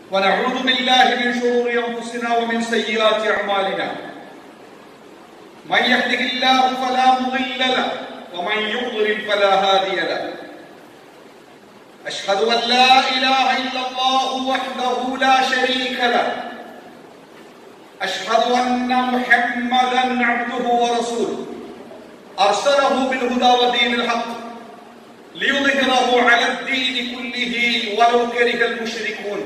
ونعوذ بالله من شرور انفسنا ومن سيئات اعمالنا من يهده الله فلا مضل له ومن يضلل فلا هادي له اشهد ان لا اله الا الله وحده لا شريك له اشهد ان محمدا عبده ورسوله ارسله بالهدى ودين الحق ليظهره على الدين كله ولو كره المشركون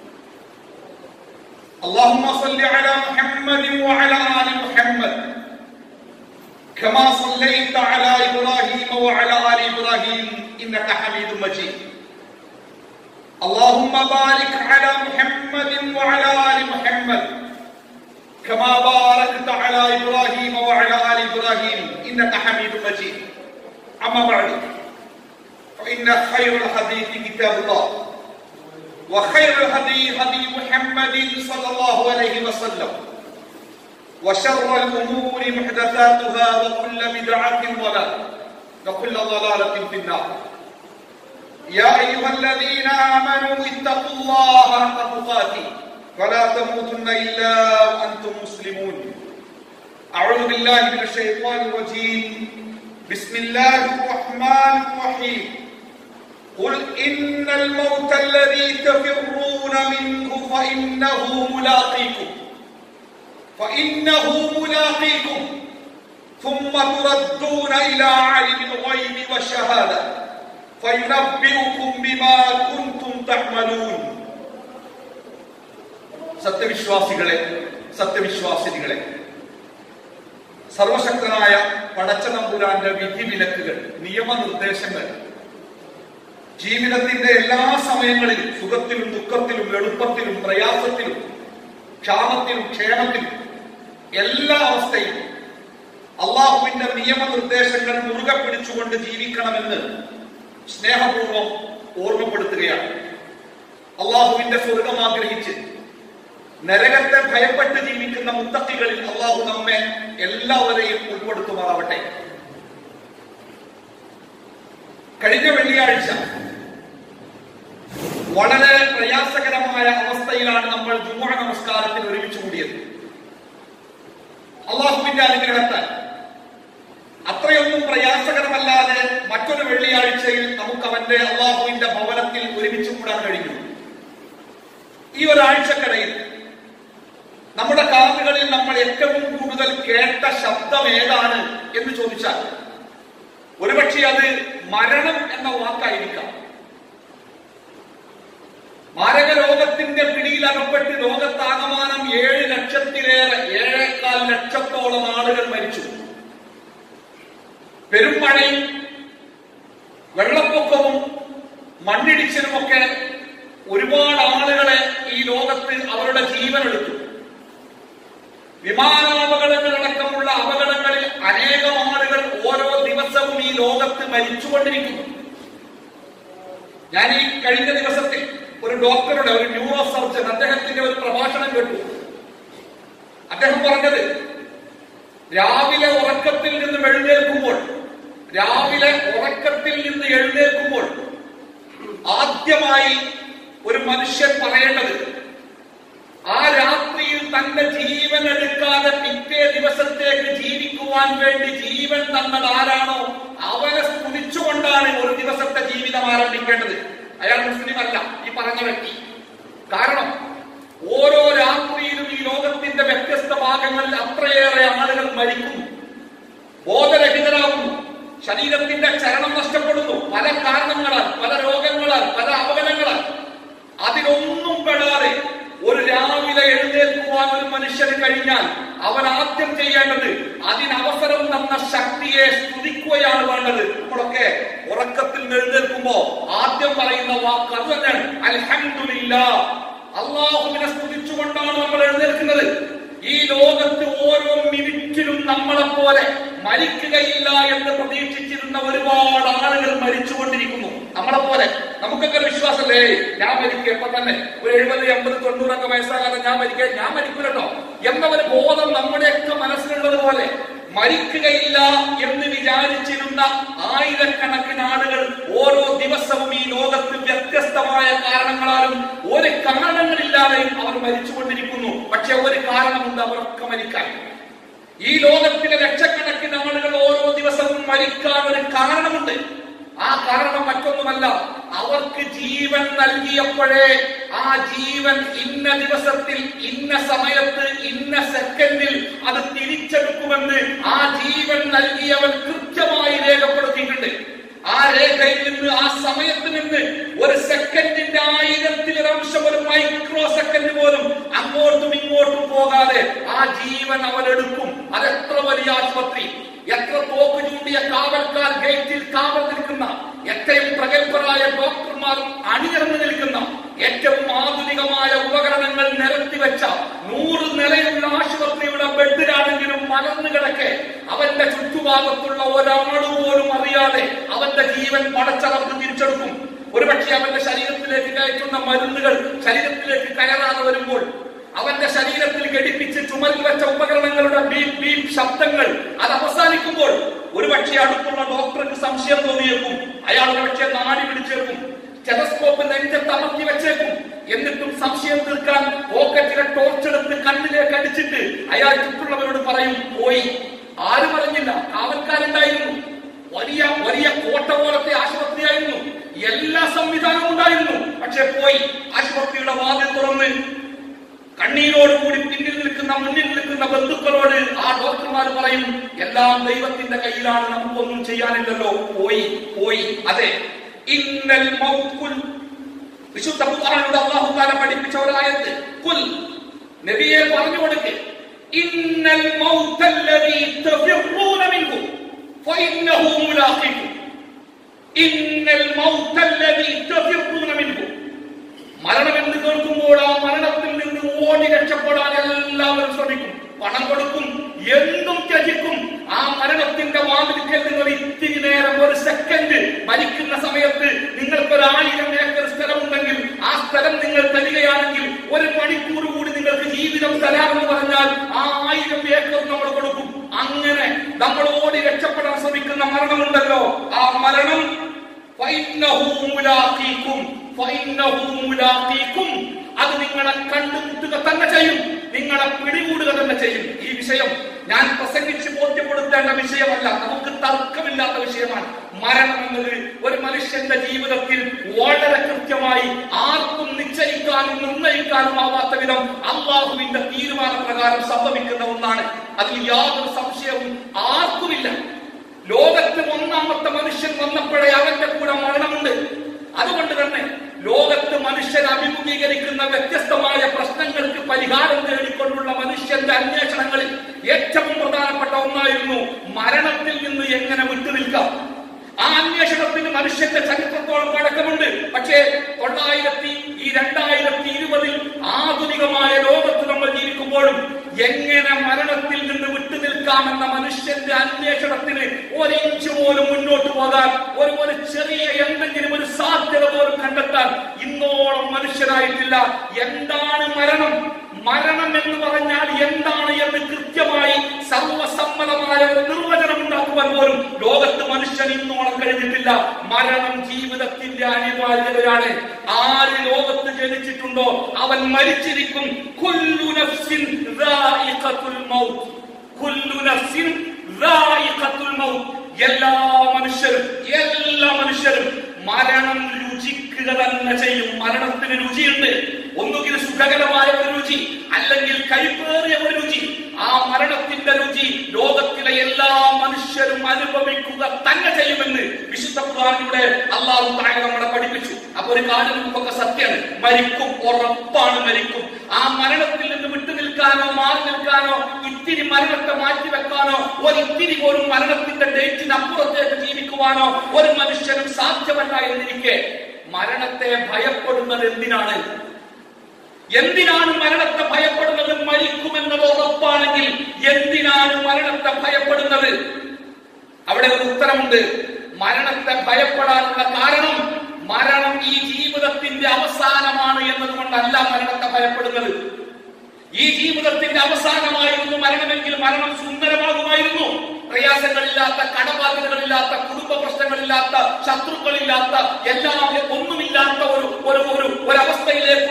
اللهم صل على محمد وعلى ال محمد كما صليت على ابراهيم وعلى ال ابراهيم انك حميد مجيد اللهم بارك على محمد وعلى ال محمد كما باركت على ابراهيم وعلى ال ابراهيم انك حميد مجيد اما بعد فان خير الحديث كتاب الله وخير الهدي هدي محمد صلى الله عليه وسلم وشر الامور محدثاتها وكل بدعه ضلاله وكل ضلاله في النار يا ايها الذين امنوا اتقوا الله حق تقاته ولا تموتن الا وانتم مسلمون اعوذ بالله من الشيطان الرجيم بسم الله الرحمن الرحيم قل إن الموت الذي تفرون منه فإنه ملاقيكم فإنه ملاقيكم ثم تردون إلى عالم الغيب والشهادة فينبئكم بما كنتم تعملون സത്യവിശ്വാസികളെ സത്യവിശ്വാസിനികളെ സർവശക്തനായ പടച്ച നമ്പുരാന്റെ വിധിവിലക്കുകൾ നിയമനിർദ്ദേശങ്ങൾ ജീവിതത്തിന്റെ എല്ലാ സമയങ്ങളിലും സുഖത്തിലും ദുഃഖത്തിലും എളുപ്പത്തിലും പ്രയാസത്തിലും ക്ഷാമത്തിലും ക്ഷേമത്തിലും എല്ലാ അവസ്ഥയിലും അള്ളാഹുവിന്റെ നിയമനിർദ്ദേശങ്ങൾ മുറുകെ പിടിച്ചുകൊണ്ട് ജീവിക്കണമെന്ന് സ്നേഹപൂർവം ഓർമ്മപ്പെടുത്തുകയാണ് അള്ളാഹുവിന്റെ സ്വർഗം ആഗ്രഹിച്ച് നരകത്തെ ഭയപ്പെട്ട് ജീവിക്കുന്ന മുത്തക്കികളിൽ അള്ളാഹു നമ്മെ എല്ലാവരെയും ഉൾപ്പെടുത്തുമാറാവട്ടെ കഴിഞ്ഞ വെള്ളിയാഴ്ച വളരെ പ്രയാസകരമായ അവസ്ഥയിലാണ് നമ്മൾ ജുമുഅ നമസ്കാരത്തിൽ ഒരുമിച്ച് കൂടിയത് അള്ളാഹുവിന്റെ അനുഗ്രഹത്താൽ അത്രയൊന്നും പ്രയാസകരമല്ലാതെ മറ്റൊരു വെള്ളിയാഴ്ചയിൽ നമുക്ക് അവന്റെ അള്ളാഹുവിന്റെ ഭവനത്തിൽ ഒരുമിച്ച് കൂടാൻ കഴിഞ്ഞു ഈ ഒരാഴ്ചക്കിടയിൽ നമ്മുടെ കാതുകളിൽ നമ്മൾ ഏറ്റവും കൂടുതൽ കേട്ട ശബ്ദം ഏതാണ് എന്ന് ചോദിച്ചാൽ ഒരുപക്ഷെ അത് മരണം എന്ന വാക്കായിരിക്കാം മാരക രോഗത്തിന്റെ പിടിയിൽ അകപ്പെട്ട് ലോകത്താകമാനം ഏഴ് ലക്ഷത്തിലേറെ ഏഴേക്കാൽ ലക്ഷത്തോളം ആളുകൾ മരിച്ചു പെരുമഴയും വെള്ളപ്പൊക്കവും മണ്ണിടിച്ചിലുമൊക്കെ ഒരുപാട് ആളുകളെ ഈ ലോകത്ത് അവരുടെ ജീവനെടുത്തു വിമാനാപകടങ്ങളടക്കമുള്ള അപകടങ്ങളിൽ അനേകം ആളുകൾ ഓരോ ദിവസവും ഈ ലോകത്ത് മരിച്ചുകൊണ്ടിരിക്കുന്നു ഞാൻ ഈ കഴിഞ്ഞ ദിവസത്തിൽ ഒരു ഡോക്ടറുടെ ഒരു ന്യൂറോ സർജൻ അദ്ദേഹത്തിന്റെ ഒരു പ്രഭാഷണം കേട്ടു അദ്ദേഹം പറഞ്ഞത് രാവിലെ ഉറക്കത്തിൽ നിന്ന് എഴുന്നേൽക്കുമ്പോൾ രാവിലെ ഉറക്കത്തിൽ നിന്ന് എഴുന്നേൽക്കുമ്പോൾ ആദ്യമായി ഒരു മനുഷ്യൻ പറയേണ്ടത് ആ രാത്രിയിൽ തന്റെ ജീവൻ എടുക്കാതെ പിറ്റേ ദിവസത്തേക്ക് ജീവിക്കുവാൻ വേണ്ടി ജീവൻ തന്നത് ആരാണോ അവനെ സ്തുതിച്ചുകൊണ്ടാണ് ഒരു ദിവസത്തെ ജീവിതം ആരംഭിക്കേണ്ടത് അയാൾ മുസ്ലിം അല്ല ഈ പറഞ്ഞ വ്യക്തി കാരണം ഓരോ രാത്രിയിലും ഈ ലോകത്തിന്റെ വ്യത്യസ്ത ഭാഗങ്ങളിൽ അത്രയേറെ ആളുകൾ മരിക്കുന്നു ബോധരഹിതരാകുന്നു ശരീരത്തിന്റെ ചരണം നഷ്ടപ്പെടുന്നു പല കാരണങ്ങളാൽ പല രോഗങ്ങളാൽ പല അപകടങ്ങളാൽ അതിലൊന്നും പെടാതെ ഒരു രാവിലെ എഴുന്നേൽക്കുവാൻ ഒരു മനുഷ്യന് കഴിഞ്ഞാൽ അവൻ ആദ്യം ചെയ്യേണ്ടത് അതിനവസരം തന്ന ശക്തിയെ സ്തുതിക്കുകയാണ് വേണ്ടത് നമ്മളൊക്കെ ഉറക്കത്തിൽ എഴുന്നേൽക്കുമ്പോ ആദ്യം പറയുന്ന വാക്ക് അത് തന്നെയാണ് അൽഹംദുലില്ല അള്ളാഹുവിനെ സ്തുതിച്ചുകൊണ്ടാണ് നമ്മൾ എഴുന്നേൽക്കുന്നത് ഈ ലോകത്ത് ഓരോ മിനിറ്റിലും നമ്മളെ പോലെ മരിക്കുകയില്ല എന്ന് പ്രതീക്ഷിച്ചിരുന്ന ഒരുപാട് ആളുകൾ മരിച്ചുകൊണ്ടിരിക്കുന്നു നമ്മളെ പോലെ നമുക്കൊക്കെ ഒരു വിശ്വാസമല്ലേ ഞാൻ മരിക്കുക എപ്പൊ തന്നെ ഒരു എഴുപത് എൺപത് തൊണ്ണൂറൊക്കെ വയസ്സാകാതെ ഞാൻ മരിക്കുക ഞാൻ മരിക്കൂലട്ടോ എന്ന ഒരു ബോധം നമ്മുടെയൊക്കെ മനസ്സിലുള്ളത് പോലെ മരിക്കുകയില്ല എന്ന് വിചാരിച്ചിരുന്ന ആയിരക്കണക്കിന് ആളുകൾ ഓരോ ദിവസവും ഈ ലോകത്ത് വ്യത്യസ്തമായ കാരണങ്ങളാലും ഒരു കാരണങ്ങളില്ലാതെ പിന്നാലെയും അവർ മരിച്ചുകൊണ്ടിരിക്കുന്നു പക്ഷെ ഒരു കാരണമുണ്ട് അവരൊക്കെ മരിക്കാൻ ഈ ലോകത്തിലെ ലക്ഷക്കണക്കിന് ആളുകൾ ഓരോ ദിവസവും മരിക്കാൻ ഒരു കാരണമുണ്ട് ആ കാരണം മറ്റൊന്നുമല്ല അവർക്ക് ജീവൻ നൽകിയപ്പോഴേ ആ ജീവൻ ഇന്ന ദിവസത്തിൽ ഇന്ന സമയത്ത് ഇന്ന സെക്കൻഡിൽ അത് തിരിച്ചെടുക്കുമെന്ന് ആ ജീവൻ നൽകിയവൻ കൃത്യമായി രേഖപ്പെടുത്തിയിട്ടുണ്ട് ആ രേഖയിൽ നിന്ന് ആ സമയത്ത് നിന്ന് ഒരു സെക്കൻഡിന്റെ ആയിരത്തിലൊരംശം ഒരു മൈക്രോ സെക്കൻഡ് പോലും അങ്ങോട്ടും ഇങ്ങോട്ടും പോകാതെ ആ ജീവൻ അവനെടുക്കും അതെത്ര വലിയ ആശുപത്രി എത്ര തോക്ക് ചൂണ്ടിയ കാവൽക്കാർ ഗേറ്റിൽ കാവൽ നിൽക്കുന്ന ഏറ്റവും പ്രഗത്ഭരായ ഡോക്ടർമാരും അണിനിരന്ന് നിൽക്കുന്ന ഏറ്റവും ആധുനികമായ ഉപകരണങ്ങൾ നിരത്തി വെച്ച നൂറ് നിലയുള്ള ആശുപത്രിയുടെ ബെഡിലാണെങ്കിലും മലർന്നു കിടക്കെ അവന്റെ ചുറ്റുഭാഗത്തുള്ള ഒരാൾ പോലും അറിയാതെ അവന്റെ ജീവൻ പടച്ചവർക്ക് തിരിച്ചെടുക്കും ഒരുപക്ഷെ അവന്റെ ശരീരത്തിലേക്ക് കയറ്റുന്ന മരുന്നുകൾ ശരീരത്തിലേക്ക് കയറാതെ വരുമ്പോൾ അവന്റെ ശരീരത്തിൽ ഘടിപ്പിച്ച് ചുമരിൽ വെച്ച ഉപകരണങ്ങളുടെ ബീപ് ബീപ് ശബ്ദങ്ങൾ അത് അവസാനിക്കുമ്പോൾ ഒരുപക്ഷെ അടുത്തുള്ള ഡോക്ടർക്ക് സംശയം തോന്നിയേക്കും അയാൾ ഒരുപക്ഷെ നാടി പിടിച്ചേക്കും ടെലസ്കോപ്പ് നെഞ്ചത്ത് അമർത്തി വെച്ചേക്കും എന്നിട്ടും സംശയം തീർക്കാൻ പോക്കറ്റിലെ ടോർച്ചെടുത്ത് കണ്ണിലേക്ക് അടിച്ചിട്ട് അയാൾ ചുറ്റുള്ളവരോട് പറയും പോയി ആരും അറിഞ്ഞില്ല കാവൽക്കാരുണ്ടായിരുന്നു വലിയ വലിയ കോട്ട പോലത്തെ ആശുപത്രിയായിരുന്നു എല്ലാ സംവിധാനവും ഉണ്ടായിരുന്നു പക്ഷെ പോയി ആശുപത്രിയുടെ വാതിൽ തുറന്ന് കണ്ണീരോടുകൂടി പിന്നിൽ നിൽക്കുന്ന മുന്നിൽ നിൽക്കുന്ന ബന്ധുക്കളോട് ആ ഡോക്ടർമാർ പറയും എല്ലാം ദൈവത്തിന്റെ കയ്യിലാണ് നമുക്കൊന്നും ചെയ്യാനില്ലല്ലോ പോയി പോയി അതെ ഇന്നൽ മൗക്കുൽ വിശുദ്ധ ഖുർആനിലൂടെ അല്ലാഹു തആല പഠിപ്പിച്ച ഒരു ആയത്ത് കുൽ നബിയെ പറഞ്ഞു കൊടുക്ക് ഇന്നൽ മൗത്തല്ലദീ തഫിറൂന മിൻഹു ഫഇന്നഹു മുലാഖിക്കും ഇന്നൽ മൗത്തല്ലദീ തഫിറൂന മിൻഹു മരണം എന്ന് കേൾക്കുമ്പോൾ ആ മരണത്തിൽ നിന്ന് ഓടി രക്ഷപ്പെടാൻ എല്ലാവരും ശ്രമിക്കും പണം കൊടുക്കും എന്തും ത്യജിക്കും ആ മരണത്തിന്റെ വാതിൽക്കൽ നിങ്ങൾ ഇത്തിരി നേരം ഒരു സെക്കൻഡ് മരിക്കുന്ന സമയത്ത് നിങ്ങൾക്ക് ഒരു ആയിരം ഏക്കർ സ്ഥലമുണ്ടെങ്കിൽ ആ സ്ഥലം നിങ്ങൾ തരികയാണെങ്കിൽ ഒരു മണിക്കൂർ കൂടി നിങ്ങൾക്ക് ജീവിതം തരാമെന്ന് പറഞ്ഞാൽ ആ ആയിരം ഏക്കർ നമ്മൾ കൊടുക്കും അങ്ങനെ നമ്മൾ ഓടി രക്ഷപ്പെടാൻ ശ്രമിക്കുന്ന മരണമുണ്ടല്ലോ ആ മരണം ഫൈന്നഹു മുലാഖീക്കും ഫൈന്നഹു മുലാഖീക്കും അത് നിങ്ങളെ കണ്ടുമുട്ടുക തന്നെ ചെയ്യും നിങ്ങളെ പിടികൂടുക തന്നെ ചെയ്യും ഈ വിഷയം ഞാൻ പ്രസംഗിച്ച് ബോധ്യപ്പെടുത്തേണ്ട വിഷയമല്ല നമുക്ക് തർക്കമില്ലാത്ത വിഷയമാണ് മരണം എന്നത് ഒരു മനുഷ്യന്റെ ജീവിതത്തിൽ വളരെ കൃത്യമായി ആർക്കും നിശ്ചയിക്കാനും നിർണ്ണയിക്കാനും ആവാത്ത വിധം അള്ളാഹുവിന്റെ തീരുമാനപ്രകാരം സംഭവിക്കുന്ന ഒന്നാണ് അതിൽ യാതൊരു സംശയവും ആർക്കുമില്ല ലോകത്ത് ഒന്നാമത്തെ മനുഷ്യൻ വന്നപ്പോഴേ അവന്റെ കൂടെ മരണമുണ്ട് അതുകൊണ്ട് തന്നെ ലോകത്ത് മനുഷ്യൻ അഭിമുഖീകരിക്കുന്ന വ്യത്യസ്തമായ പ്രശ്നങ്ങൾക്ക് പരിഹാരം നേടിക്കൊണ്ടുള്ള മനുഷ്യന്റെ അന്വേഷണങ്ങളിൽ ഏറ്റവും പ്രധാനപ്പെട്ട ഒന്നായിരുന്നു മരണത്തിൽ നിന്ന് എങ്ങനെ വിട്ടുനിൽക്കാം ആ അന്വേഷണത്തിന് മനുഷ്യന്റെ ചരിത്രത്തോളം പഴക്കമുണ്ട് പക്ഷേ തൊള്ളായിരത്തി ഈ രണ്ടായിരത്തി ഇരുപതിൽ ആധുനികമായ ലോകത്ത് നമ്മൾ ജീവിക്കുമ്പോഴും എങ്ങനെ മരണത്തിൽ നിന്ന് വിട്ടുനിൽക്കാമെന്ന മനുഷ്യന്റെ അന്വേഷണത്തിന് ഒരിഞ്ച് പോലും മുന്നോട്ട് പോകാൻ ഒരു ഒരു ചെറിയ എന്തെങ്കിലും ഒരു സാധ്യത പോലും കണ്ടെത്താൻ ഇന്നോളം മനുഷ്യനായിട്ടില്ല എന്താണ് മരണം മരണം എന്ന് പറഞ്ഞാൽ എന്താണ് എന്ന് കൃത്യമായി സർവസമ്മതമായ ഒരു നിർവചനം ഉണ്ടാക്കുവാൻ പോലും ലോകത്ത് മനുഷ്യൻ ഇന്നോളം കഴിഞ്ഞിട്ടില്ല മരണം ജീവിതത്തിന്റെ അനിവാര്യതയാണ് ആര് ലോകത്ത് ജനിച്ചിട്ടുണ്ടോ അവൻ മരിച്ചിരിക്കും കുല്ലു നഫ്സിൻ റായിഖത്തുൽ മൗത്ത് കുല്ലു നഫ്സിൻ റായിഖത്തുൽ മൗത്ത് എല്ലാ മനുഷ്യരും എല്ലാ മനുഷ്യരും മരണം രുചിക്കുക തന്നെ ചെയ്യും മരണത്തിന് രുചിയുണ്ട് ഒന്നുകിൽ സുഖകരമായ ഒരു രുചി അല്ലെങ്കിൽ കൈപ്പേറിയ ഒരു രുചി ആ മരണത്തിന്റെ രുചി ലോകത്തിലെ എല്ലാ മനുഷ്യരും അനുഭവിക്കുക തന്നെ ചെയ്യുമെന്ന് വിശുദ്ധ ഖുർആനിലൂടെ അള്ളാഹു താഴെ നമ്മളെ പഠിപ്പിച്ചു അപ്പൊ ഒരു കാര്യം നമുക്കൊക്കെ സത്യമാണ് മരിക്കും ഉറപ്പാണ് മരിക്കും ആ മരണത്തിൽ നിന്ന് വിട്ടു നിൽക്കാനോ മാറി നിൽക്കാനോ ഇത്തിരി മരണത്തെ മാറ്റി വെക്കാനോ ഒരു ഇത്തിരി പോലും മരണത്തിന്റെ ഡേറ്റിന് അപ്പുറത്തേക്ക് ജീവിക്കുവാനോ ഒരു മനുഷ്യനും സാധ്യമല്ല എന്നിരിക്കെ മരണത്തെ ഭയപ്പെടുന്നത് എന്തിനാണ് എന്തിനാണ് മരണത്തെ ഭയപ്പെടുന്നത് മരിക്കുമെന്നത് ഉറപ്പാണെങ്കിൽ എന്തിനാണ് മരണത്തെ ഭയപ്പെടുന്നത് അവിടെ ഒരു ഉത്തരമുണ്ട് മരണത്തെ ഭയപ്പെടാനുള്ള കാരണം മരണം ഈ ജീവിതത്തിന്റെ അവസാനമാണ് എന്നതുകൊണ്ടല്ല മരണത്തെ ഭയപ്പെടുന്നത് ഈ ജീവിതത്തിന്റെ അവസാനമായിരുന്നു മരണമെങ്കിൽ മരണം സുന്ദരമാകുമായിരുന്നു പ്രയാസങ്ങളില്ലാത്ത കടബാധ്യതകളില്ലാത്ത കുടുംബ പ്രശ്നങ്ങളില്ലാത്ത ശത്രുക്കളില്ലാത്ത എല്ലാം ഒന്നുമില്ലാത്ത ഒരു ഒരു ഒരു ഒരവസ്ഥയിലേക്കുള്ള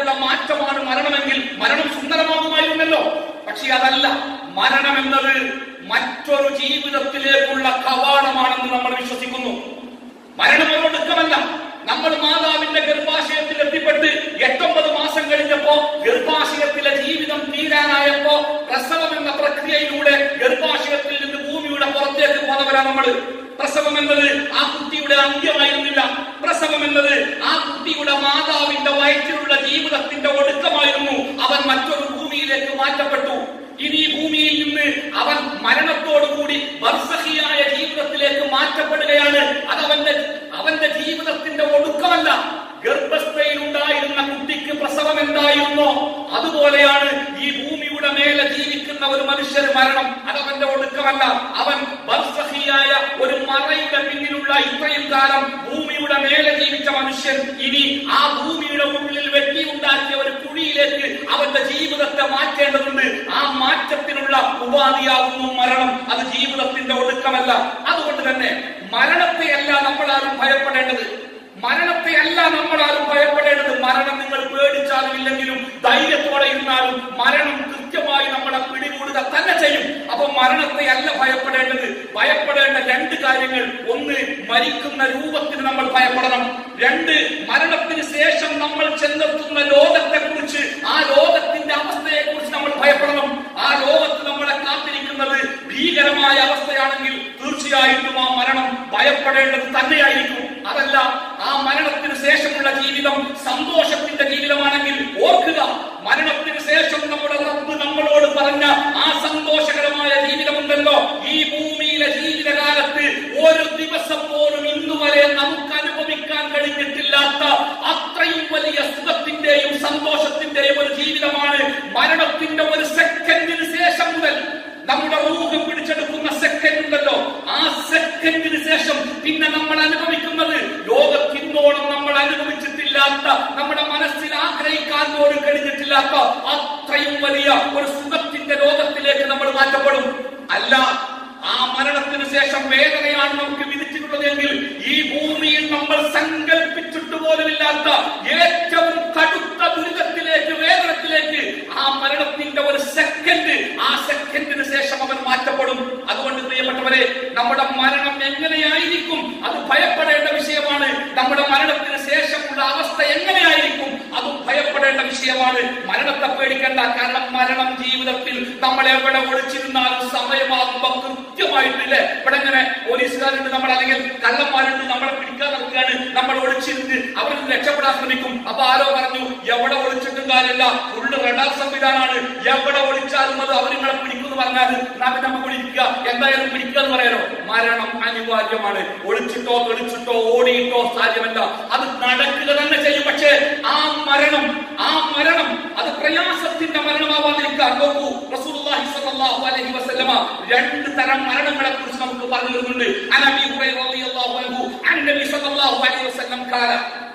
ജീവിതത്തിലേക്കുള്ള മാറ്റമാണ് മരണമെങ്കിൽ മരണം സുന്ദരമാകുമായിരുന്നല്ലോ പക്ഷെ അതല്ല മരണം എന്നത് മറ്റൊരു ജീവിതത്തിലേക്കുള്ള കവാടമാണെന്ന് നമ്മൾ വിശ്വസിക്കുന്നു മരണം ഒരു ഒടുക്കമല്ല നമ്മൾ മാതാവിന്റെ ഗർഭാശയത്തിൽ എത്തിപ്പെട്ട് എട്ടൊമ്പത് മാസം കഴിഞ്ഞപ്പോ ഗർഭാശയത്തിലെ ജീവിതം തീരാനായപ്പോ പ്രസവം എന്ന പ്രക്രിയയിലൂടെ ഗർഭാശയത്തിൽ നിന്ന് ഭൂമിയുടെ പുറത്തേക്ക് പോന്നവരാ നമ്മൾ പ്രസവം എന്നത് ആ കുട്ടിയുടെ അന്ത്യമായിരുന്നില്ല പ്രസവം എന്നത് ആ കുട്ടിയുടെ മാതാവിന്റെ വയറ്റിലുള്ള ജീവിതത്തിന്റെ ഒടുക്കമായിരുന്നു അവൻ മറ്റൊരു ഭൂമിയിലേക്ക് മാറ്റപ്പെട്ടു ഇനി ഈ ഭൂമിയിൽ നിന്ന് അവൻ മരണത്തോടുകൂടി ബർസഹിയായ ജീവിതത്തിലേക്ക് മാറ്റപ്പെടുകയാണ് അത് അവന്റെ അവന്റെ ജീവിതത്തിന്റെ ഒടുക്കമല്ല ഗർഭസ്ഥയിൽ ഉണ്ടായിരുന്ന കുട്ടിക്ക് പ്രസവം എന്തായിരുന്നോ അതുപോലെയാണ് ഈ ഭൂമിയുടെ മേലെ ജീവിക്കുന്ന ഒരു മനുഷ്യന് മരണം അത് അവന്റെ ഒടുക്കമല്ല അവൻ ബർസഹിയായ ഒരു മറയുടെ പിന്നിലുള്ള ഇത്രയും കാലം ഭൂമിയുടെ മേലെ ജീവിച്ച മനുഷ്യൻ ഇനി ആ ഭൂമിയുടെ ഉള്ളിൽ വെട്ടിയുണ്ടാക്കിയ ഒരു കുഴിയിലേക്ക് അവന്റെ ജീവിതത്തെ മാറ്റേണ്ടതുണ്ട് ആ മാറ്റത്തിനുള്ള ഉപാധിയാകുന്നു മരണം അത് ജീവിതത്തിന്റെ ഒടുക്കമല്ല അതുകൊണ്ട് തന്നെ മരണത്തെയല്ല നമ്മൾ ആരും ഭയപ്പെടേണ്ടത് മരണത്തെയല്ല നമ്മൾ ആരും ഭയപ്പെടേണ്ടത് മരണം നിങ്ങൾ പേടിച്ചാലും ഇല്ലെങ്കിലും ധൈര്യത്തോടെ ഇരുന്നാലും മരണം കൃത്യമായി നമ്മളെ പിടികൂടുക തന്നെ ചെയ്യും അപ്പൊ മരണത്തെ അല്ല ഭയപ്പെടേണ്ടത് ഭയപ്പെടേണ്ട രണ്ട് കാര്യങ്ങൾ ഒന്ന് മരിക്കുന്ന രൂപത്തിന് നമ്മൾ ഭയപ്പെടണം രണ്ട് മരണത്തിന് ശേഷം നമ്മൾ ചെന്നെത്തുന്ന ലോകത്തെ കുറിച്ച് ആ ലോകത്തിന്റെ അവസ്ഥയെ കുറിച്ച് നമ്മൾ ഭയപ്പെടണം ആ ലോകത്ത് നമ്മളെ കാത്തിരിക്കുന്നത് ഭീകരമായ അവസ്ഥയാണെങ്കിൽ തീർച്ചയായിട്ടും ആ മരണം ഭയപ്പെടേണ്ടത് തന്നെയായിരിക്കും അതല്ല ആ മരണത്തിന് ശേഷമുള്ള ജീവിതം സന്തോഷത്തിന്റെ ജീവിതമാണെങ്കിൽ ഓർക്കുക മരണത്തിന് ശേഷം നമ്മുടെ റബ്ബ് നമ്മളോട് പറഞ്ഞ ആ സന്തോഷകരമായ ജീവിതമുണ്ടല്ലോ ഈ ഭൂമിയിലെ ജീവിതകാലത്ത് ഒരു ദിവസം പോലും ഇന്നുവരെ നമുക്ക് അനുഭവിക്കാൻ കഴിഞ്ഞിട്ടില്ലാത്ത അത്രയും വലിയ സുഖത്തിന്റെയും സന്തോഷത്തിന്റെയും ഒരു ജീവിതമാണ് മരണത്തിന്റെ ഒരു സെക്കൻഡിന് ശേഷം മുതൽ നമ്മുടെ റൂഹ് പിടിച്ചെടുക്കുന്ന സെക്കൻഡ് ഉണ്ടല്ലോ ആ സെക്കൻഡിന് ശേഷം പിന്നെ നമ്മൾ അനുഭവിക്കുന്നത് ലോകത്തിന്നോളം നമ്മൾ അനുഭവിച്ചിട്ടില്ലാത്ത നമ്മുടെ മനസ്സിൽ ആഗ്രഹിക്കാൻ പോലും കഴിഞ്ഞിട്ടില്ലാത്ത അത്രയും വലിയ ഒരു സുഖത്തിന്റെ ലോകത്തിലേക്ക് നമ്മൾ മാറ്റപ്പെടും അല്ല ആ മരണത്തിന് ശേഷം വേദനയാണ് നമുക്ക് വിധിച്ചിട്ടുള്ളതെങ്കിൽ ഈ ഭൂമിയിൽ നമ്മൾ സങ്കല്പിച്ചിട്ട് പോലുമില്ലാത്ത ഏറ്റവും കടുത്ത ദുരിതത്തിലേക്ക് വേദനത്തിലേക്ക് ആ മരണത്തിന്റെ ഒരു സെക്കൻഡ് ആ സെക്കൻഡിന് ശേഷം അവൻ മാറ്റപ്പെടും അതുകൊണ്ട് പ്രിയപ്പെട്ടവരെ നമ്മുടെ മരണം എങ്ങനെയായിരിക്കും അത് ഭയപ്പെടേണ്ട വിഷയമാണ് നമ്മുടെ മരണത്തിന് ശേഷമുള്ള അവസ്ഥ എങ്ങനെയായിരിക്കും അതും ഭയപ്പെടേണ്ട വിഷയമാണ് മരണത്തെ പേടിക്കേണ്ട കാരണം മരണം ജീവിതത്തിൽ നമ്മൾ എവിടെ ഒളിച്ചിരുന്നാലും സമയമാകുമ്പോൾ കൃത്യമായിട്ടില്ലേ ഇവിടെ ഇങ്ങനെ പോലീസുകാരുണ്ട് നമ്മൾ അല്ലെങ്കിൽ കള്ളന്മാരുണ്ട് നമ്മളെ പിടിക്കാൻ നടക്കുകയാണ് നമ്മൾ ഒളിച്ചിരുന്ന് അവർ രക്ഷപ്പെടാൻ ശ്രമിക്കും അപ്പൊ ആരോ പറഞ്ഞു എവിടെ ഒളിച്ചിട്ടും കാര്യമില്ല ഫുള്ള് റഡാർ സംവിധാനമാണ് എവിടെ ഒളിച്ചാലും അത് അവർ നിങ്ങളെ പിടിക്കുമെന്ന് പറഞ്ഞാൽ നാം നമുക്ക് വിളിക്കുക എന്തായാലും പിടിക്കുക എന്ന് പറയാനോ മരണം അനിവാര്യമാണ് ഒളിച്ചിട്ടോ തെളിച്ചിട്ടോ ഓടിയിട്ടോ സാധ്യമല്ല അത് നടക്കുക തന്നെ ചെയ്യും പക്ഷേ ആ മരണം ആ മരണം അത് പ്രയാസത്തിന്റെ മരണമാവാതിരിക്കാൻ നോക്കൂ റസൂലുള്ളാഹി സ്വല്ലല്ലാഹു അലൈഹി വസല്ലമ രണ്ട് തരം മരണങ്ങളെ കുറിച്ച് നമുക്ക് പറഞ്ഞു തരുന്നുണ്ട് അനബി ഹുറൈറ റളിയല്ലാഹു അൻഹു അന്നബി സ്വല്ലല്ലാഹു അലൈഹി വസല്ലം ഖാല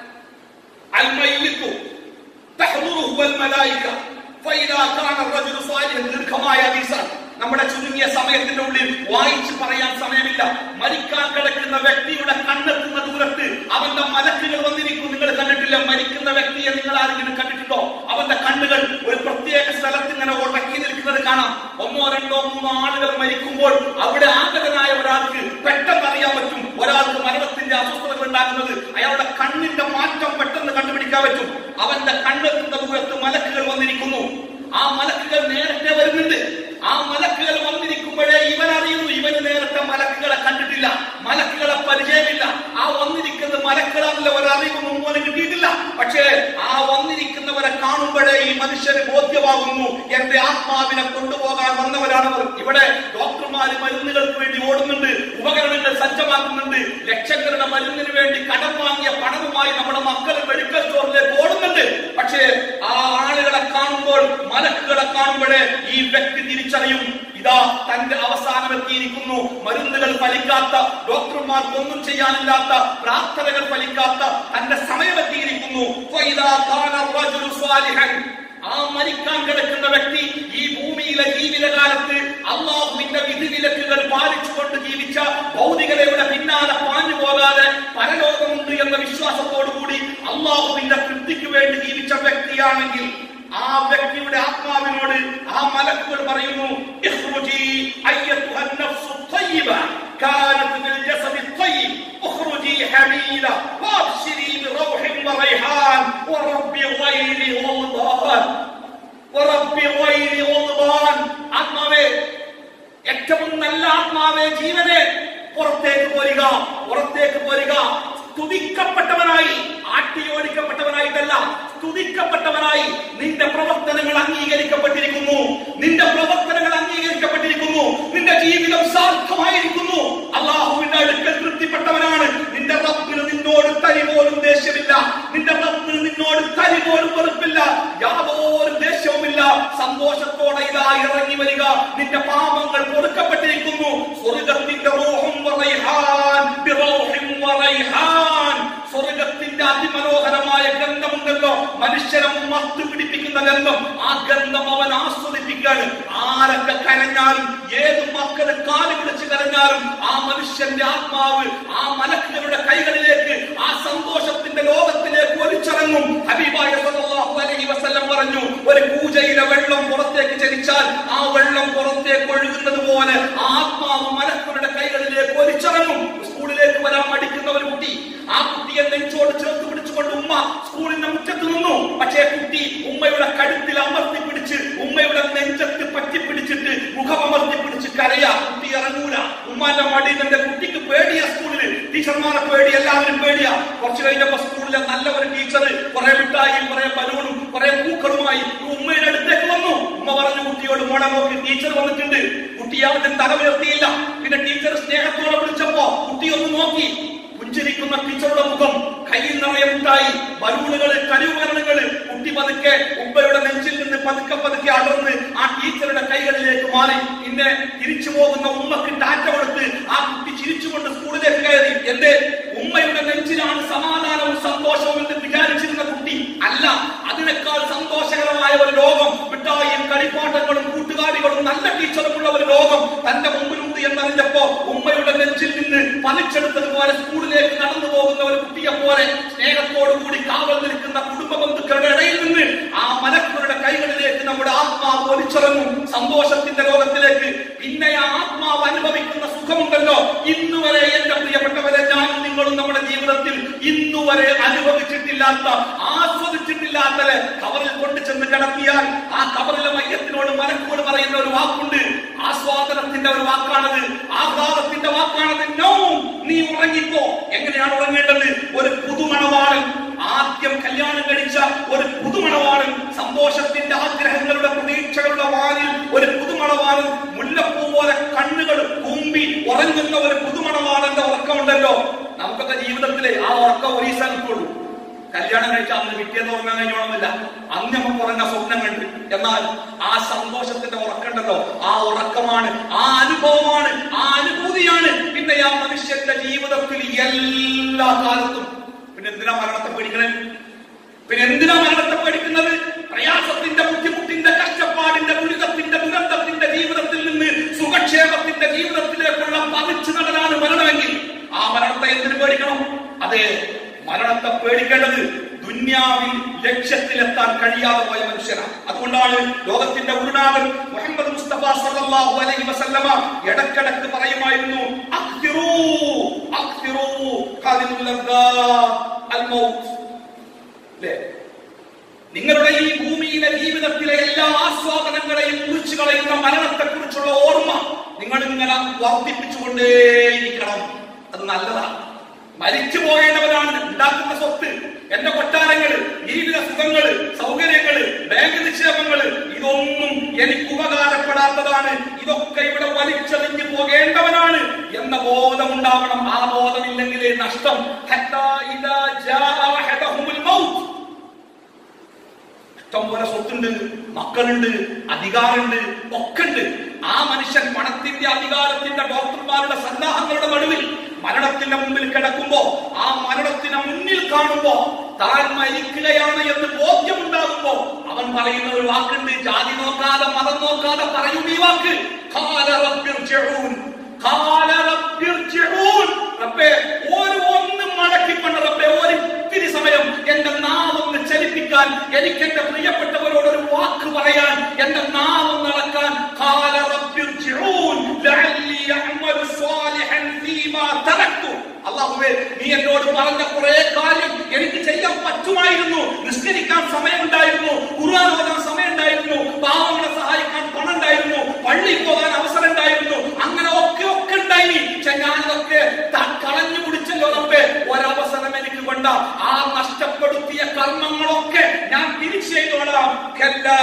അൽ മയ്യിത്തു തഹ്ദുറുഹു വൽ മലായിക ഫൈദാ കാന റജുലു സാലിഹൻ ദീർഘമായ ഹദീസാണ് നമ്മുടെ ചുരുങ്ങിയ സമയത്തിന്റെ ഉള്ളിൽ വായിച്ചു പറയാൻ സമയമില്ല മരിക്കാൻ കിടക്കുന്ന വ്യക്തിയുടെ കണ്ണെത്തുന്ന ദൂരത്ത് അവന്റെ മലക്കുകൾ വന്നിരിക്കും നിങ്ങൾ കണ്ടിട്ടില്ല മരിക്കുന്ന വ്യക്തിയെ നിങ്ങൾ ആരെങ്കിലും കണ്ടിട്ടുണ്ടോ അവന്റെ കണ്ണുകൾ ഒരു പ്രത്യേക സ്ഥലത്ത് ഇങ്ങനെ ഉടക്കി നിൽക്കുന്നത് കാണാം ഒന്നോ രണ്ടോ മൂന്നോ ആളുകൾ മരിക്കുമ്പോൾ അവിടെ ആഗതനായ ഒരാൾക്ക് പെട്ടെന്ന് അറിയാൻ പറ്റും ഒരാൾക്ക് മരണത്തിന്റെ അസ്വസ്ഥതകൾ ഉണ്ടാകുന്നത് അയാളുടെ കണ്ണിന്റെ മാറ്റം പെട്ടെന്ന് കണ്ടുപിടിക്കാൻ പറ്റും അവന്റെ കണ്ണെത്തുന്ന ദൂരത്ത് മലക്കുകൾ വന്നിരിക്കുന്നു ആ മലക്കുകൾ നേരത്തെ വരുന്നുണ്ട് ആ മലക്കുകൾ വന്നിരിക്കുമ്പോഴേ ഇവൻ അറിയുന്നു ഇവന് നേരത്തെ മലക്കുകളെ കണ്ടിട്ടില്ല മലക്കുകളെ പരിചയമില്ല ആ വന്നിരിക്കുന്ന മലക്കുകളാണല്ലോ ഒരറിവ് മുമ്പോനെ കിട്ടിയിട്ടില്ല പക്ഷേ ആ വന്നിരിക്കുന്നവരെ കാണുമ്പോഴേ ഈ മനുഷ്യന് ബോധ്യമാകുന്നു എന്റെ ആത്മാവിനെ കൊണ്ടുപോകാൻ വന്നവരാണവർ ഇവിടെ ഡോക്ടർമാര് മരുന്നുകൾക്ക് വേണ്ടി ഓടുന്നുണ്ട് ഉപകരണങ്ങൾ സജ്ജമാക്കുന്നുണ്ട് ലക്ഷങ്ങളുടെ മരുന്നിന് വേണ്ടി കടം വാങ്ങിയ പണവുമായി നമ്മുടെ മക്കൾ മെഡിക്കൽ സ്റ്റോറിലേക്ക് ഓടുന്നുണ്ട് പക്ഷേ ആ ആളുകളെ കാണുമ്പോൾ മലക്കുകളെ കാണുമ്പോഴേ ഈ വ്യക്തി തിരിച്ചറിയും ഇതാ തന്റെ അവസാനം എത്തിയിരിക്കുന്നു മരുന്നുകൾ ഫലിക്കാത്ത ഡോക്ടർമാർക്ക് ഒന്നും ചെയ്യാനില്ലാത്ത പ്രാർത്ഥനകൾ ഫലിക്കാത്ത തന്റെ സമയം എത്തിയിരിക്കുന്നു ഫൈദാ കാന റജുലു സ്വാലിഹൻ. ആ ആ മരിക്കാൻ കിടക്കുന്ന വ്യക്തി ഈ ഭൂമിയിലെ ജീവിതകാലത്ത് അള്ളാഹുവിന്റെ വിധിവിലക്കുകൾ പാലിച്ചുകൊണ്ട് ജീവിച്ച ഭൗതികതയുടെ പിന്നാലെ പാഞ്ഞു പോകാതെ പരലോകമുണ്ട് എന്ന വിശ്വാസത്തോടുകൂടി അള്ളാഹുവിന്റെ തൃപ്തിക്ക് വേണ്ടി ജീവിച്ച വ്യക്തിയാണെങ്കിൽ ആ വ്യക്തിയുടെ ആത്മാവിനോട് ആ മലക്കുകൾ പറയുന്നു "ഇഖ്റുജി അയ്യത്തുഹൻ നഫ്സു الطيبة كانت في الجسد الطيب اخرجي حميدة وابشري بروح وريحان ورب غير غضبان ورب غير غضبان ആത്മാവേ ഏറ്റവും നല്ല ആത്മാവേ ജീവനെ പുറത്തേക്ക് പോരുക പുറത്തേക്ക് പോരുക സ്തുതിക്കപ്പെട്ടവനായി ആട്ടിയോടിക്കപ്പെട്ടവനായിട്ടല്ല സ്തുതിക്കപ്പെട്ടവനായി നിന്റെ പ്രവർത്തനങ്ങൾ അംഗീകരിക്കപ്പെട്ടിരിക്കുന്നു നിന്റെ പ്രവർത്തനങ്ങൾ അംഗീകരിക്കപ്പെട്ടിരിക്കുന്നു നിന്റെ ജീവിതം സാർത്ഥമായിരിക്കുന്നു അള്ളാഹുവിന്റെ അടുക്കൽ തൃപ്തിപ്പെട്ടവനാണ് നിന്റെ റബ്ബിന് നിന്നോട് തരി പോലും ദേഷ്യമില്ല നിന്റെ റബ്ബിന് നിന്നോട് തരി പോലും വെറുപ്പില്ല യാതൊരു ദേഷ്യവുമില്ല സന്തോഷത്തോടെ ഇതാ ഇറങ്ങി വരിക നിന്റെ പാപങ്ങൾ പൊറുക്കപ്പെട്ടിരിക്കുന്നു സ്വർഗത്തിന്റെ റൂഹും വറൈഹാൻ ബിറൗഹിം വറൈഹാൻ സ്വർഗത്തിന്റെ അതിമനോഹരമായ ഗന്ധമുണ്ടല്ലോ മനുഷ്യനെ മത്തു പിടിപ്പിക്കുന്ന ഗന്ധം ആ ഗന്ധം അവൻ ആസ്വദിപ്പിക്കാണ് ആരൊക്കെ കരഞ്ഞാലും ഏത് മക്കള് കാല് പിടിച്ച് കരഞ്ഞാലും ആ മനുഷ്യന്റെ ആത്മാവ് ആ മലക്കുകളുടെ കൈകളിലേക്ക് ആ സന്തോഷത്തിന്റെ ലോകത്തിലേക്ക് ഒലിച്ചിറങ്ങും ഹബീബായ സല്ലല്ലാഹു അലൈഹി വസല്ലം പറഞ്ഞു ഒരു പൂജയിലെ വെള്ളം പുറത്തേക്ക് ചലിച്ചാൽ ആ വെള്ളം പുറത്തേക്ക് ഒഴുകുന്നത് പോലെ ആ ആത്മാവ് മലക്കുകളുടെ കൈകളിലേക്ക് ഒലിച്ചിറങ്ങും സ്കൂളിലേക്ക് വരാൻ മടിക്കുന്ന ഒരു കുട്ടി ആ കുട്ടിയെ നെഞ്ചോട് ചേർത്ത് പിടിച്ചുകൊണ്ട് ഉമ്മ സ്കൂളിന്റെ മുറ്റത്ത് നിന്നു പക്ഷേ കുട്ടി ഉമ്മയുടെ കഴുത്തിൽ അമർത്തി പിടിച്ച് ഉമ്മയുടെ നെഞ്ചത്ത് പറ്റി പിടിച്ചിട്ട് മുഖം അമർത്തി പിടിച്ച് കരയാ കുട്ടി ഇറങ്ങൂല ഉമ്മാന്റെ മടി തന്റെ കുട്ടിക്ക് പേടിയാ സ്കൂളിൽ ടീച്ചർമാരെ പേടി എല്ലാവരും പേടിയാ കുറച്ച് കഴിഞ്ഞപ്പോ സ്കൂളിലെ നല്ല ഒരു ടീച്ചർ കുറെ മിഠായിയും കുറെ ബലൂണും കുറെ പൂക്കളുമായി ഈ ഉമ്മയുടെ അടുത്തേക്ക് വന്നു ഉമ്മ പറഞ്ഞു കുട്ടിയോട് മോളെ നോക്കി ടീച്ചർ വന്നിട്ടുണ്ട് കുട്ടി അവന്റെ തല ഉയർത്തിയില്ല പിന്നെ ടീച്ചർ സ്നേഹത്തോടെ വിളിച്ചപ്പോ കുട്ടി ഒന്ന് നോക്കി പുഞ്ചിരിക്കുന്ന ടീച്ചറുടെ മുഖം കയ്യിൽ നിറയെ ഉണ്ടായി ബലൂണുകള് കരിവുകരണങ്ങള് കുട്ടി പതുക്കെ ഉമ്മയുടെ നെഞ്ചിൽ നിന്ന് പതുക്കെ പതുക്കെ അടർന്ന് ആ ടീച്ചറുടെ കൈകളിലേക്ക് മാറി പിന്നെ തിരിച്ചു പോകുന്ന ഉമ്മക്ക് ടാറ്റ കൊടുത്ത് ആ കുട്ടി ചിരിച്ചുകൊണ്ട് സ്കൂളിലേക്ക് കയറി എന്റെ ഉമ്മയുടെ നെഞ്ചിലാണ് സമാധാനവും സന്തോഷവും എന്ന് വിചാരിച്ചിരുന്ന കുട്ടി അല്ല അതിനേക്കാൾ സന്തോഷകരമായ ഒരു ലോകം മിഠായിയും കളിപ്പാട്ടങ്ങളും കൂട്ടുകാരികളും നല്ല ടീച്ചറുമുള്ള ഒരു ലോകം തന്റെ മുമ്പിലുണ്ട് എന്നറിഞ്ഞപ്പോ ഉമ്മയുടെ നെഞ്ചിൽ നിന്ന് പലിച്ചെടുത്തതുപോലെ സ്കൂളിലേക്ക് നടന്നു പോകുന്ന ഒരു കുട്ടിയെ പോലെ സ്നേഹത്തോടു കൂടി കാവൽ നിൽക്കുന്ന കുടുംബ ബന്ധുക്കളുടെ ഇടയിൽ നിന്ന് ആ മലക്കുകളുടെ കൈകളിലേക്ക് നമ്മുടെ ആത്മാവ് ഒലിച്ചിറങ്ങും സന്തോഷത്തിന്റെ ലോകത്തിലേക്ക് പിന്നെ ആ ആത്മാവ് അനുഭവിക്കുന്ന സുഖമുണ്ടല്ലോ ഇന്നുവരെ എന്റെ പ്രിയപ്പെട്ടവരെ ഞാനും നിങ്ങളും നമ്മുടെ ജീവിതത്തിൽ ഇന്നുവരെ അനുഭവിച്ചിട്ടില്ലാത്ത ആസ്വദിച്ചിട്ടില്ലാത്ത കവറിൽ കൊണ്ടു ചെന്ന് കിടത്തിയാൽ ആ കവറിലെ മയ്യത്തിനോട് മലക്കോട് പറയുന്ന ഒരു വാക്കുണ്ട് ആസ്വാദനത്തിന്റെ ഒരു വാക്കാണത് ആഹ്ലാദത്തിന്റെ വാക്കാണത് നോ നീ ഉറങ്ങിക്കോ എങ്ങനെയാണ് ഉറങ്ങേണ്ടത് ഒരു പുതുമണവാളൻ ആദ്യം കല്യാണം കഴിച്ച ഒരു പുതുമണവാളൻ സന്തോഷത്തിന്റെ ആഗ്രഹങ്ങളുടെ പ്രതീക്ഷകളുടെ വാനിൽ ഒരു പുതുമണവാളൻ മുല്ലപ്പൂ പോലെ കണ്ണുകൾ കൂമ്പി ഉറങ്ങുന്ന ഒരു പുതുമണവാളന്റെ ഉറക്കമുണ്ടല്ലോ നമുക്കൊക്കെ ജീവിതത്തിലെ ആ ഉറക്കം ഒരു ദിവസം കിട്ടുള്ളൂ കല്യാണം കഴിച്ച അന്ന് പിറ്റേന്ന് ഉറങ്ങാൻ കഴിഞ്ഞോണമെന്നില്ല അന്ന് നമുക്ക് ഉറങ്ങ സ്വപ്നം കണ്ട് എന്നാൽ ആ സന്തോഷത്തിന്റെ ഉറക്കമുണ്ടല്ലോ ആ ഉറക്കമാണ് ആ അനുഭവമാണ് ആ അനുഭൂതിയാണ് പിന്നെ ആ മനുഷ്യന്റെ ജീവിതത്തിൽ എല്ലാ കാലത്തും പിന്നെ എന്തിനാ മരണത്തെ പേടിക്കണേ പിന്നെ എന്തിനാ മരണത്തെ പേടിക്കുന്നത് പ്രയാസത്തിന്റെ ബുദ്ധിമുട്ടിന്റെ കഷ്ടപ്പാടിന്റെ ദുരിതത്തിന്റെ ദുരന്തത്തിന്റെ ജീവിതത്തിൽ നിന്ന് സുഖക്ഷേമത്തിന്റെ ജീവിതത്തിലേക്കുള്ള പതിച്ചു നടനാണ് മരണമെങ്കിൽ ആ മരണത്തെ എന്തിനു പേടിക്കണം അതെ മരണത്തെ പേടിക്കേണ്ടത് ദുന്യാവിൽ ലക്ഷ്യത്തിലെത്താൻ കഴിയാതെ പോയ മനുഷ്യനാണ് അതുകൊണ്ടാണ് ലോകത്തിന്റെ ഗുരുനാഥൻ മുഹമ്മദ് മുസ്തഫ സല്ലല്ലാഹു അലൈഹി വസല്ലമ ഇടക്കിടക്ക് പറയുമായിരുന്നു അക്തിറൂ അക്തിറൂ ഖാദിമുൽ ലദ്ദാത്ത് അൽ മൗത്ത് അല്ലേ നിങ്ങളുടെ ഈ ഭൂമിയിലെ ജീവിതത്തിലെ എല്ലാ ആസ്വാദനങ്ങളെയും കുറിച്ച് കളയുന്ന മരണത്തെ കുറിച്ചുള്ള ഓർമ്മ നിങ്ങൾ ഇങ്ങനെ വർദ്ധിപ്പിച്ചുകൊണ്ടേയിരിക്കണം അത് നല്ലതാണ് മരിച്ചു പോകേണ്ടവരാണ് ഉണ്ടാക്കുന്ന സ്വത്ത് എന്റെ കൊട്ടാരങ്ങള് ജീവിത സുഖങ്ങള് സൗകര്യങ്ങള് ബാങ്ക് നിക്ഷേപങ്ങള് ഇതൊന്നും എനിക്ക് ഉപകാരപ്പെടാത്തതാണ് ഇതൊക്കെ ഇവിടെ വലിച്ചെറിഞ്ഞു പോകേണ്ടവനാണ് എന്ന ബോധം ഉണ്ടാവണം ആ ബോധമില്ലെങ്കിലേ നഷ്ടം ഹത്താ ഇദാ ജാഅ അഹദഹുമുൽ മൗത്ത് ഇഷ്ടം പോലെ സ്വത്തുണ്ട് മക്കളുണ്ട് അധികാരമുണ്ട് ഒക്കെ ഉണ്ട് ആ മനുഷ്യൻ പണത്തിന്റെ അധികാരത്തിന്റെ ഡോക്ടർമാരുടെ സന്നാഹങ്ങളുടെ നടുവിൽ മരണത്തിന്റെ മുമ്പിൽ കിടക്കുമ്പോ ആ മരണത്തിന് മുന്നിൽ കാണുമ്പോ താൻ മരിക്കുകയാണ് എന്ന് ബോധ്യമുണ്ടാകുമ്പോ അവൻ പറയുന്ന ഒരു വാക്കുണ്ട് ജാതി നോക്കാതെ മതം നോക്കാതെ പറയും ഈ വാക്ക് ഖാല റബ്ബിർജിഊൻ. ഖാല റബ്ബിർജിഊൻ. റബ്ബേ ഒരു ഒന്ന് മടക്കിക്കൊണ്ട് റബ്ബേ ഒരു ഇത്തിരി സമയം എന്റെ നാവൊന്ന് ചലിപ്പിക്കാൻ എനിക്ക് എന്റെ പ്രിയപ്പെട്ടവരോട് ഒരു വാക്ക് പറയാൻ എന്റെ നാവൊന്ന് അളക്കാൻ ഖാല റബ്ബിർജിഊൻ ലഅല്ലി അഅമലു സ്വാലിഹൻ ഫീമാ തറക്തു അള്ളാഹുവേ നീ എന്നോട് പറഞ്ഞ കുറെ കാര്യം എനിക്ക് ചെയ്യാൻ പറ്റുമായിരുന്നു നിസ്കരിക്കാൻ സമയമുണ്ടായിരുന്നു ഖുർആൻ ഓതാൻ സമയമുണ്ടായിരുന്നു പാവങ്ങളെ സഹായിക്കാൻ പണം ഉണ്ടായിരുന്നു പള്ളി പോകാൻ അവസരം ഉണ്ടായിരുന്നു അങ്ങനെ ഒക്കെ ഒക്കെ ഉണ്ടായി പക്ഷെ ഞാനതൊക്കെ ത- കളഞ്ഞു കുടിച്ചല്ലോ റബ്ബേ ഒരവസരം എനിക്ക് വേണ്ട ആ നഷ്ടപ്പെടുത്തിയ കർമ്മങ്ങളൊക്കെ ഞാൻ തിരിച്ചു ചെയ്തോളാം കല്ലാ.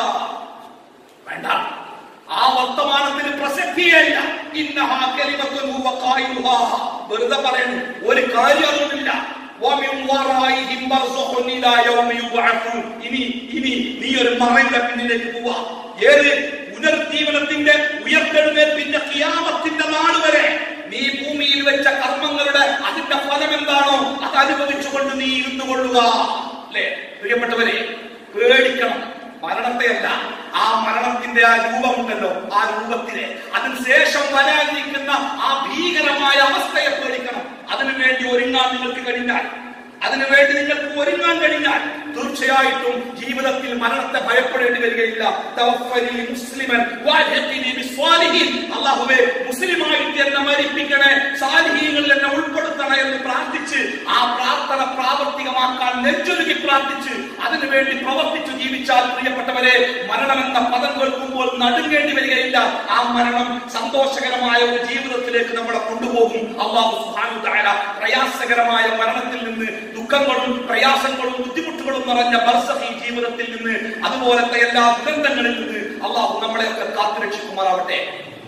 വേണ്ട ആ വർത്തമാനത്തിന് പ്രസക്തിയല്ല ഇന്നഹാ കലിമത്തുൻ ഹുവ ഖായിലുഹാ. വെറുതെ പറയുന്നു ഒരു കാര്യം അതുകൊണ്ടില്ല വമിൻ വറായിഹിം ബർസഖുൻ ഇലാ യൗമി യുബ്അസൂൻ. ഇനി ഇനി നീ ഒരു മറയുടെ പിന്നിലേക്ക് പോവാ ഏത് പുനർജീവനത്തിന്റെ ഉയർത്തെഴുന്നേൽപ്പിന്റെ കിയാമത്തിന്റെ നാൾ വരെ നീ ഭൂമിയിൽ വെച്ച കർമ്മങ്ങളുടെ അതിന്റെ ഫലം എന്താണോ അത് അനുഭവിച്ചുകൊണ്ട് നീ ഇരുന്നു കൊള്ളുക അല്ലേ പ്രിയപ്പെട്ടവരെ പേടിക്കണം മരണത്തെയല്ല ആ മരണത്തിന്റെ ആ രൂപമുണ്ടല്ലോ ആ രൂപത്തിനെ അതിനുശേഷം വരാനിരിക്കുന്ന ആ ഭീകരമായ അവസ്ഥയെ പേടിക്കണം അതിനു വേണ്ടി ഒരുങ്ങാൻ നിങ്ങൾക്ക് കഴിഞ്ഞാൽ അതിനു വേണ്ടി നിങ്ങൾക്ക് ഒരുങ്ങാൻ കഴിഞ്ഞാൽ തീർച്ചയായിട്ടും ജീവിതത്തിൽ മരണത്തെ ഭയപ്പെടേണ്ടി വരികയില്ല തവഫനി മുസ്ലിമൻ വാൽഹിഖ്നി ബിസ്വാലിഹീൻ. അല്ലാഹുവേ മുസ്ലിമായിട്ട് എന്നെ മരിപ്പിക്കണേ സാലിഹീങ്ങളിൽ എന്നെ ഉൾപ്പെടുത്തണേ എന്ന് പ്രാർത്ഥിച്ച് ആ പ്രാർത്ഥന പ്രാവർത്തികമാക്കാൻ നെഞ്ചൊരുക്കി പ്രാർത്ഥിച്ച് അതിനു വേണ്ടി പ്രവർത്തിച്ചു ജീവിച്ചാൽ പ്രിയപ്പെട്ടവരെ മരണമെന്ന പദം കേൾക്കുമ്പോൾ നടുങ്ങേണ്ടി വരികയില്ല ആ മരണം സന്തോഷകരമായ ഒരു ജീവിതത്തിലേക്ക് നമ്മളെ കൊണ്ടുപോകും അള്ളാഹു സുബ്ഹാനഹു തആല പ്രയാസകരമായ മരണത്തിൽ നിന്ന് ദുഃഖങ്ങളും പ്രയാസങ്ങളും ബുദ്ധിമുട്ടുകളും നിറഞ്ഞ ബർസഹി ജീവിതത്തിൽ നിന്ന് അതുപോലത്തെ എല്ലാ ദുരന്തങ്ങളിൽ നിന്ന് അള്ളാഹു നമ്മളെയൊക്കെ കാത്തുരക്ഷിക്കുമാറാവട്ടെ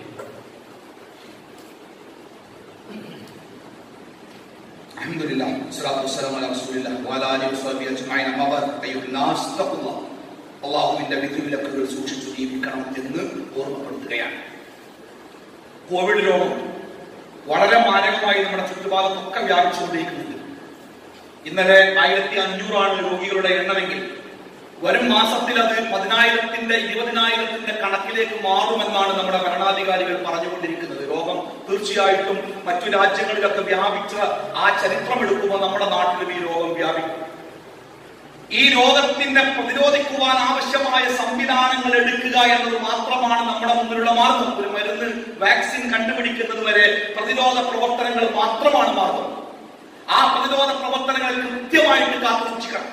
الحمد لله والصلاة والسلام على رسول الله وعلى آله وصحبه أجمعين أما بعد أيها الناس اتقوا الله അള്ളാഹുവിന്റെ വിധിവിലക്കുകൾ സൂക്ഷിച്ചു ജീവിക്കണം എന്ന് ഓർമ്മപ്പെടുത്തുകയാണ് കോവിഡ് രോഗം വളരെ മാരകമായി നമ്മുടെ ചുറ്റുഭാഗത്തൊക്കെ വ്യാപിച്ചുകൊണ്ടിരിക്കുന്നുണ്ട് ഇന്നലെ ആയിരത്തി അഞ്ഞൂറാണ് രോഗികളുടെ എണ്ണമെങ്കിൽ വരും മാസത്തിൽ അത് പതിനായിരത്തിന്റെ ഇരുപതിനായിരത്തിന്റെ കണക്കിലേക്ക് മാറുമെന്നാണ് നമ്മുടെ ഭരണാധികാരികൾ പറഞ്ഞുകൊണ്ടിരിക്കുന്നത് രോഗം തീർച്ചയായിട്ടും മറ്റു രാജ്യങ്ങളിലൊക്കെ വ്യാപിച്ച ആ ചരിത്രം എടുക്കുമ്പോൾ നമ്മുടെ നാട്ടിലും ഈ രോഗം വ്യാപിക്കും ഈ രോഗത്തിനെ പ്രതിരോധിക്കുവാൻ ആവശ്യമായ സംവിധാനങ്ങൾ എടുക്കുക എന്നത് മാത്രമാണ് നമ്മുടെ മുന്നിലുള്ള മാർഗം ഒരു മരുന്ന് വാക്സിൻ കണ്ടുപിടിക്കുന്നത് വരെ പ്രതിരോധ പ്രവർത്തനങ്ങൾ മാത്രമാണ് മാർഗം ആ പ്രതിരോധ പ്രവർത്തനങ്ങൾ കൃത്യമായിട്ട് കാത്തു സൂക്ഷിക്കണം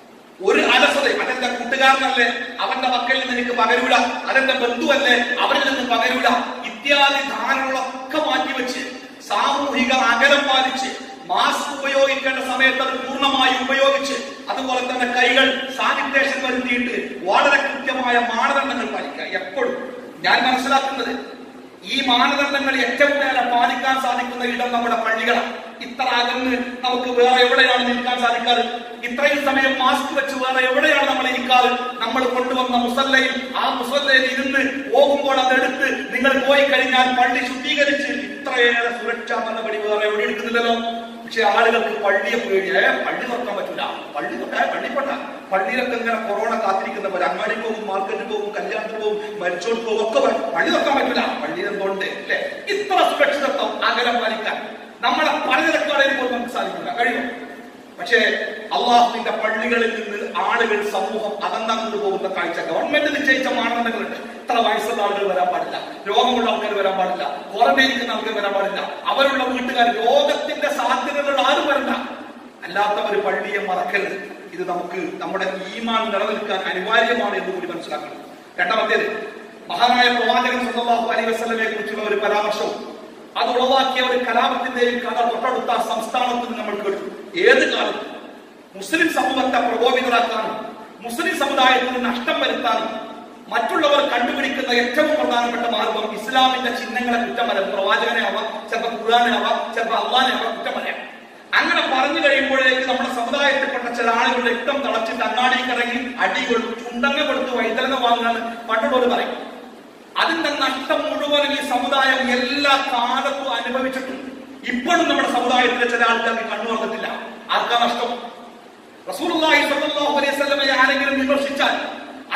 ഒരു അലസത അതെന്റെ കൂട്ടുകാരനല്ലേ അവന്റെ മക്കളിൽ നിന്ന് എനിക്ക് പകരൂല അതെന്റെ ബന്ധുവല്ലേ അവരിൽ നിന്ന് പകരൂല ഇത്യാദി ധാരണകളൊക്കെ മാറ്റിവെച്ച് സാമൂഹിക അകലം പാലിച്ച് മാസ്ക് ഉപയോഗിക്കേണ്ട സമയത്ത് അത് പൂർണ്ണമായി ഉപയോഗിച്ച് അതുപോലെ തന്നെ കൈകൾ സാനിറ്റേഷൻ വരുത്തിയിട്ട് വളരെ കൃത്യമായ മാനദണ്ഡങ്ങൾ പാലിക്കുക എപ്പോഴും ഞാൻ മനസ്സിലാക്കുന്നത് ഈ മാനദണ്ഡങ്ങൾ ഏറ്റവും നേരെ പാലിക്കാൻ സാധിക്കുന്ന ഇടം നമ്മുടെ പള്ളികളാണ് ഇത്ര അകന്ന് നമുക്ക് വേറെ എവിടെയാണ് നിൽക്കാൻ സാധിക്കാറ് ഇത്രയും സമയം മാസ്ക് വെച്ച് വേറെ എവിടെയാണ് നമ്മൾ ഇരിക്കാറ് നമ്മൾ കൊണ്ടുവന്ന മുസല്ലയിൽ ആ മുസല്ലയിൽ ഇരുന്ന് പോകുമ്പോൾ അതെടുത്ത് നിങ്ങൾ പോയി കഴിഞ്ഞാൽ പള്ളി ശുദ്ധീകരിച്ച് ഇത്രയേറെ സുരക്ഷാ നടപടി വേറെ എവിടെ എടുക്കുന്നില്ലല്ലോ പക്ഷെ ആളുകൾക്ക് പള്ളിയെ പേടിയായ പള്ളി തുറക്കാൻ പറ്റില്ല പള്ളി തൊട്ടായ പള്ളി പോട്ട പള്ളിയിലൊക്കെ ഇങ്ങനെ കൊറോണ കാത്തിരിക്കുന്നവർ അങ്ങാടി പോകും മാർക്കറ്റിൽ പോകും കല്യാണത്തിന് പോകും മരിച്ചോട്ട് പോകും ഒക്കെ പറയും. പള്ളി തുറക്കാൻ പറ്റില്ല പള്ളിയിൽ എന്തുകൊണ്ട് അല്ലെ ഇത്ര സുരക്ഷിതത്വം അകലം പാലിക്കാൻ നമ്മളെ പലചരക്കടയിൽ പോലും നമുക്ക് സാധിക്കില്ല കഴിയും പക്ഷേ അള്ളാഹുവിന്റെ പള്ളികളിൽ നിന്ന് ആളുകൾ സമൂഹം അകന്നങ്ങോട്ട് പോകുന്ന കാഴ്ച ഗവൺമെന്റ് നിശ്ചയിച്ച മാനദണ്ഡങ്ങളുണ്ട് ഇത്ര വയസ്സുള്ള ആളുകൾ വരാൻ പാടില്ല രോഗമുള്ള ആൾക്കാർ വരാൻ പാടില്ല ക്വാറന്റൈനിക്കുന്ന ആൾക്കാർ വരാൻ പാടില്ല അവരുള്ള വീട്ടുകാർ രോഗത്തിന്റെ സാധ്യതകൾ ആരും വരണ്ട അല്ലാത്തവർ പള്ളിയെ മറക്കരുത് ഇത് നമുക്ക് നമ്മുടെ ഈമാൻ നിലനിൽക്കാൻ അനിവാര്യമാണ് എന്ന് കൂടി മനസ്സിലാക്കണം രണ്ടാമത്തേത് മഹാനായ പ്രവാചകൻ സല്ലല്ലാഹു അലൈഹി വസല്ലമയെ കുറിച്ചുള്ള ഒരു പരാമർശവും അത് ഉളവാക്കിയ ഒരു കലാപത്തിന്റെയും കഥ തൊട്ടടുത്ത സംസ്ഥാനത്ത് നിന്ന് നമ്മൾ കേട്ടു ഏത് കാലത്ത് മുസ്ലിം സമൂഹത്തെ പ്രകോപിതരാക്കാനും മുസ്ലിം സമുദായത്തിന് നഷ്ടം വരുത്താനും മറ്റുള്ളവർ കണ്ടുപിടിക്കുന്ന ഏറ്റവും പ്രധാനപ്പെട്ട മാർഗം ഇസ്ലാമിന്റെ ചിഹ്നങ്ങളെ കുറ്റം പറയാം പ്രവാചകനെ ആവാം ചിലപ്പോൾ ഖുർആനെ ആവാം ചിലപ്പോൾ അള്ളാനെ ആവാം കുറ്റം പറയാം അങ്ങനെ പറഞ്ഞു കഴിയുമ്പോഴേക്ക് നമ്മുടെ സമുദായത്തിൽപ്പെട്ട ചില ആളുകൾ രക്തം തളച്ചിട്ട് അങ്ങാടി കിറങ്ങി അടി കൊടുത്തു ചുണ്ടങ്ങ കൊടുത്ത് വൈതലന വാങ്ങാൻ പണ്ടുള്ളവർ പറയും അതിന്റെ നഷ്ടം മുഴുവനും ഈ സമുദായം എല്ലാ കാലത്തും അനുഭവിച്ചിട്ടുണ്ട് ഇപ്പോഴും നമ്മുടെ സമുദായത്തിലെ ചില ആൾക്കാർക്ക് കണ്ണു വന്നിട്ടില്ല ആർക്കാ നഷ്ടം റസൂലുള്ളാഹി സ്വല്ലല്ലാഹു അലൈഹി വസല്ലമയെ ആരെങ്കിലും വിമർശിച്ചാൽ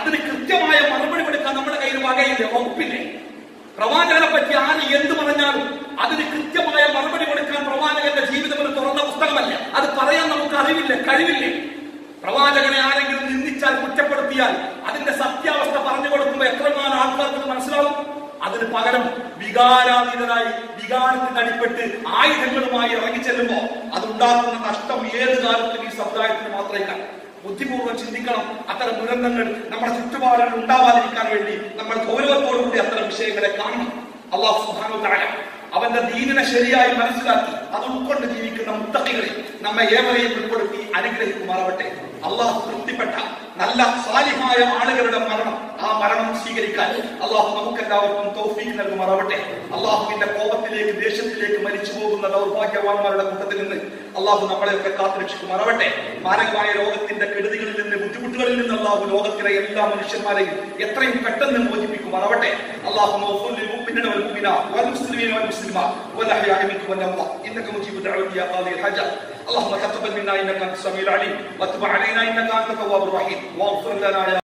വകയില്ലേ വകുപ്പില്ലേ പ്രവാചകനെ പറ്റി ആര് എന്ത് പറഞ്ഞാലും അതിന് കൃത്യമായ മറുപടി കൊടുക്കാൻ പ്രവാചകന്റെ ജീവിതം ഒരു തുറന്ന പുസ്തകമല്ല അത് പറയാൻ നമുക്ക് അറിവില്ല കഴിവില്ലേ പ്രവാചകനെ ആരെങ്കിലും നിന്ദിച്ചാൽ കുറ്റപ്പെടുത്തിയാൽ അതിന്റെ സത്യാവസ്ഥ പറഞ്ഞു കൊടുക്കുമ്പോൾ എത്രമാനം ആൾക്കാർക്ക് ഇത് മനസ്സിലാവും അതിന് പകരം വികാരാതീതരായി വികാരത്തിന് അടിപ്പെട്ട് ആയുധങ്ങളുമായി ഇറങ്ങി ചെല്ലുമ്പോ അതുണ്ടാക്കുന്ന നഷ്ടം ഏത് കാലത്തും ഈ സമുദായത്തിന് മാത്രമേ കാണൂ ബുദ്ധിപൂർവ്വം ചിന്തിക്കണം അത്തരം ദുരന്തങ്ങൾ നമ്മുടെ ചുറ്റുപാടുകൾ ഉണ്ടാവാതിരിക്കാൻ വേണ്ടി നമ്മൾ ഗൗരവത്തോടുകൂടി അത്തരം വിഷയങ്ങളെ കാണണം അള്ളാഹു സുബ്ഹാനഹു വ തആല അവന്റെ ദീനിനെ ശരിയായി മനസ്സിലാക്കി അത് ഉൾക്കൊണ്ട് ജീവിക്കുന്ന മുത്തക്കികളെ നമ്മെ ഏവരെയും ഉൾപ്പെടുത്തി അനുഗ്രഹിക്കുമാറാവട്ടെ അള്ളാഹു തൃപ്തിപ്പെട്ട നല്ല സാലിഹായ ആളുകളുടെ മരണം ആ മരണം സ്വീകരിക്കാൻ അള്ളാഹു നമുക്കെല്ലാവർക്കും തൗഫീഖ് നൽകുമാറാവട്ടെ അള്ളാഹുവിന്റെ കോപത്തിലേക്ക് ദേഷ്യത്തിലേക്ക് മരിച്ചു പോകുന്ന ദൗർഭാഗ്യവാന്മാരുടെ കൂട്ടത്തിൽ നിന്ന് അള്ളാഹു നമ്മളെയൊക്കെ കാത്തുരക്ഷിക്കുമാറാവട്ടെ മാരകമായ രോഗത്തിന്റെ കെടുതികളിൽ നിന്ന് ബുദ്ധിമുട്ടുകളിൽ നിന്ന് അള്ളാഹു ലോകത്തിലെ എല്ലാ മനുഷ്യന്മാരെയും എത്രയും പെട്ടെന്ന് മോചിപ്പിക്കുമാറാവട്ടെ അള്ളാഹു مغفور للمؤمنين والمؤمنات والمسلمين والمسلمات والاحياء منكم والاموات انك مجيب الدعوه يا قاضي الحاجات اللهم تقبل منا انك انت السميع العليم وتب علينا انك انت التواب الرحيم واغفر لنا يا